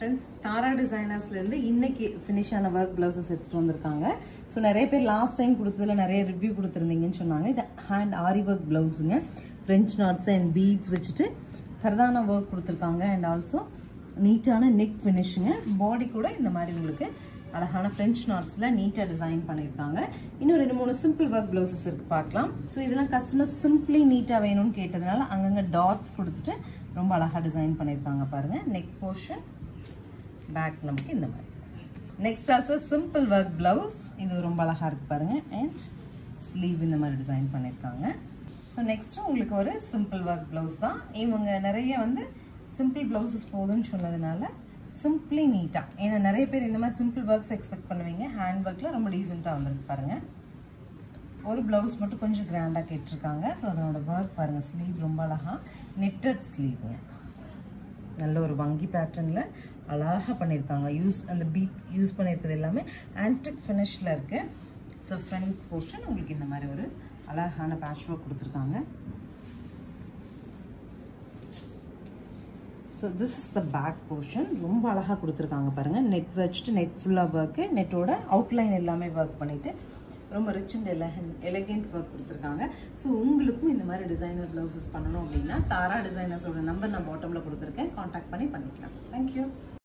friends தாரா டிசைனர்ஸ்லேருந்து இன்னைக்கு finish ஆன work blouses எடுத்துகிட்டு வந்திருக்காங்க ஸோ நிறைய பேர் லாஸ்ட் டைம் கொடுத்ததுல நிறைய ரிவ்யூ கொடுத்துருந்தீங்கன்னு சொன்னாங்க இது ஹேண்ட் ஆரி ஒர்க் ப்ளவுஸுங்க ஃப்ரெஞ்ச் நாட்ஸ் அண்ட் பீட்ஸ் வச்சுட்டு ஃபர்தான ஒர்க் கொடுத்துருக்காங்க அண்ட் ஆல்சோ நீட்டான நெக் ஃபினிஷுங்க பாடி கூட இந்த மாதிரி உங்களுக்கு அழகான ஃப்ரெஞ்ச் நாட்ஸில் நீட்டாக டிசைன் பண்ணியிருக்காங்க இன்னும் ரெண்டு மூணு சிம்பிள் ஒர்க் ப்ளவுசஸ் இருக்கு பார்க்கலாம் ஸோ இதெல்லாம் கஸ்டமர் சிம்பிளி நீட்டாக வேணும்னு கேட்டதுனால அங்கங்கே டாட்ஸ் கொடுத்துட்டு ரொம்ப அழகாக டிசைன் பண்ணியிருக்காங்க பாருங்கள் நெக் போர்ஷன் பேக் நமக்கு இந்த மாதிரி next also simple work blouse இது ரொம்ப அழகாக இருக்கு பாருங்க அண்ட் ஸ்லீவ் இந்த மாதிரி டிசைன் பண்ணியிருக்காங்க ஸோ நெக்ஸ்ட்டு உங்களுக்கு ஒரு சிம்பிள் ஒர்க் ப்ளவுஸ் தான் இவங்க நிறைய வந்து சிம்பிள் ப்ளவுசஸ் போதும்னு சொன்னதுனால சிம்பிளி நீட்டாக ஏன்னா நிறைய பேர் இந்த மாதிரி சிம்பிள் ஒர்க்ஸ் எக்ஸ்பெக்ட் பண்ணுவீங்க ஹேண்ட் ஒர்க்கில் ரொம்ப டீசெண்டாக வந்திருக்கு பாருங்கள் ஒரு ப்ளவுஸ் மட்டும் கொஞ்சம் கிராண்டாக கேட்டிருக்காங்க ஸோ அதனோட ஒர்க் பாருங்கள் ஸ்லீவ் ரொம்ப அழகாக நெட்டட் ஸ்லீவுங்க நல்ல ஒரு வங்கி பேட்டர்னில் அழகாக பண்ணியிருக்காங்க யூஸ் அந்த பீட் யூஸ் பண்ணியிருக்கிறது எல்லாமே ஆன்டிக் ஃபினிஷில் இருக்குது ஸோ ஃப்ரண்ட் போர்ஷன் உங்களுக்கு இந்த மாதிரி ஒரு அழகான பேட்ச் ஒர்க் கொடுத்துருக்காங்க so this is the back portion ரொம்ப அழகாக கொடுத்துருக்காங்க பாருங்கள் நெட் வச்சுட்டு நெட் ஃபுல்லாக ஒர்க்கு நெட்டோட அவுட்லைன் எல்லாமே ஒர்க் பண்ணிவிட்டு ரொம்ப rich and elegant elegant work கொடுத்துருக்காங்க ஸோ உங்களுக்கும் இந்த மாதிரி டிசைனர் ப்ளவுசஸ் பண்ணணும் அப்படின்னா தாரா டிசைனர்ஸோட நம்பர் நான் பாட்டமில் கொடுத்துருக்கேன் காண்டாக்ட் பண்ணி பண்ணிக்கலாம் தேங்க்யூ